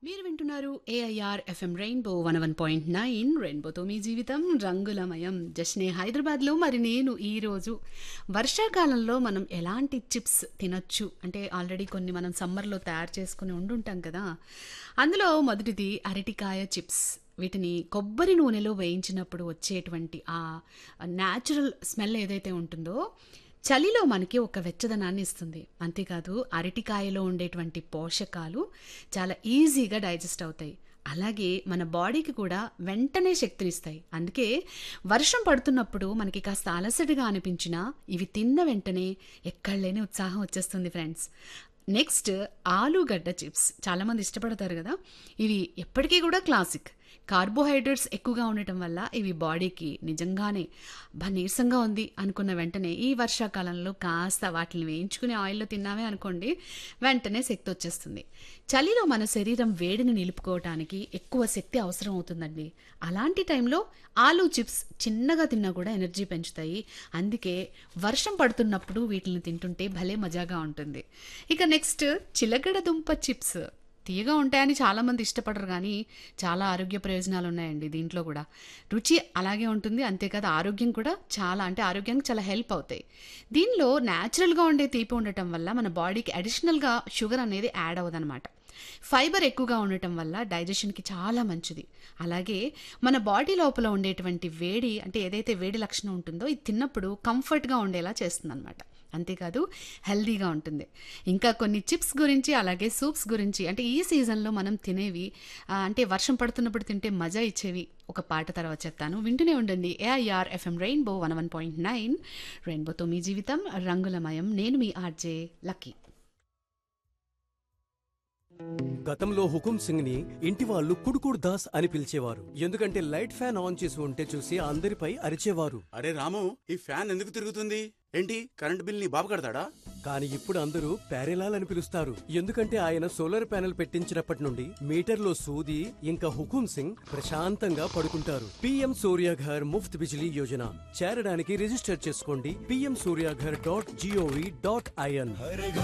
మీరు వింటున్నారు AIR FM rainbow one one point nine రెయిన్బోతో మీ జీవితం రంగులమయం జస్నే హైదరాబాద్లో మరి నేను ఈరోజు వర్షాకాలంలో మనం ఎలాంటి చిప్స్ తినొచ్చు అంటే ఆల్రెడీ కొన్ని మనం సమ్మర్లో తయారు చేసుకుని ఉండుంటాం కదా అందులో మొదటిది అరటికాయ చిప్స్ వీటిని కొబ్బరి నూనెలో వేయించినప్పుడు వచ్చేటువంటి ఆ న్యాచురల్ స్మెల్ ఏదైతే ఉంటుందో చలిలో మనకి ఒక వెచ్చదనాన్ని ఇస్తుంది అంతేకాదు అరటికాయలో ఉండేటువంటి పోషకాలు చాలా ఈజీగా డైజెస్ట్ అవుతాయి అలాగే మన బాడీకి కూడా వెంటనే శక్తినిస్తాయి అందుకే వర్షం పడుతున్నప్పుడు మనకి కాస్త అలసటగా అనిపించినా ఇవి తిన్న వెంటనే ఎక్కడలేని ఉత్సాహం వచ్చేస్తుంది ఫ్రెండ్స్ నెక్స్ట్ ఆలుగడ్డ చిప్స్ చాలామంది ఇష్టపడతారు కదా ఇవి ఎప్పటికీ కూడా క్లాసిక్ కార్బోహైడ్రేట్స్ ఎక్కువగా ఉండటం వల్ల ఇవి బాడీకి నిజంగానే బా నీరసంగా ఉంది అనుకున్న వెంటనే ఈ వర్షాకాలంలో కాస్త వాటిని వేయించుకుని ఆయిల్లో తిన్నామే అనుకోండి వెంటనే శక్తి వచ్చేస్తుంది చలిలో మన శరీరం వేడిని నిలుపుకోవటానికి ఎక్కువ శక్తి అవసరం అవుతుందండి అలాంటి టైంలో ఆలూ చిప్స్ చిన్నగా తిన్నా కూడా ఎనర్జీ పెంచుతాయి అందుకే వర్షం పడుతున్నప్పుడు వీటిని తింటుంటే భలే మజాగా ఉంటుంది ఇక నెక్స్ట్ చిలకడ దుంప చిప్స్ తీయగా ఉంటాయని చాలామంది ఇష్టపడరు కానీ చాలా ఆరోగ్య ప్రయోజనాలు ఉన్నాయండి దీంట్లో కూడా రుచి అలాగే ఉంటుంది అంతేకాదు ఆరోగ్యం కూడా చాలా అంటే ఆరోగ్యానికి చాలా హెల్ప్ అవుతాయి దీనిలో న్యాచురల్గా ఉండే తీపి ఉండటం వల్ల మన బాడీకి అడిషనల్గా షుగర్ అనేది యాడ్ అవ్వదన్నమాట ఫైబర్ ఎక్కువగా ఉండటం వల్ల డైజెషన్కి చాలా మంచిది అలాగే మన బాడీ లోపల ఉండేటువంటి వేడి అంటే ఏదైతే వేడి లక్షణం ఉంటుందో ఇది తిన్నప్పుడు కంఫర్ట్గా ఉండేలా చేస్తుంది అంతేకాదు హెల్దీగా ఉంటుంది ఇంకా కొన్ని చిప్స్ గురించి అలాగే సూప్స్ గురించి అంటే ఈ సీజన్లో మనం తినేవి ఆ, అంటే వర్షం పడుతున్నప్పుడు తింటే మజా ఇచ్చేవి ఒక పాట తర్వాత చెప్తాను వింటూనే ఉండండి AIR FM rainbow one one point nine రెయిన్బోతో మీ జీవితం రంగులమయం నేను మీ ఆర్జే లక్కీ గతంలో హుకుం సింగ్ ని ఇంటి వాళ్ళు కుడుకుడు దాస్ అని పిలిచేవారు ఎందుకంటే లైట్ ఫ్యాన్ ఆన్ చేసి ఉంటే చూసి అందరిపై అరిచేవారు అరే రాము ఈ ఫ్యాన్ ఎందుకు తిరుగుతుంది ఏంటి కరెంట్ బిల్ నీ బాబు కడతాడా కానీ ఇప్పుడు అందరూ ప్యారెలాల్ అని పిలుస్తారు ఎందుకంటే ఆయన సోలార్ ప్యానెల్ పెట్టించినప్పటి నుండి మీటర్లో సూది ఇంకా హుకుం సింగ్ ప్రశాంతంగా పడుకుంటారు పిఎం సూర్యాఘర్ ముఫ్త్ బిజిలీ యోజన చేరడానికి రిజిస్టర్ చేసుకోండి PM Suryaghar dot GOV dot IN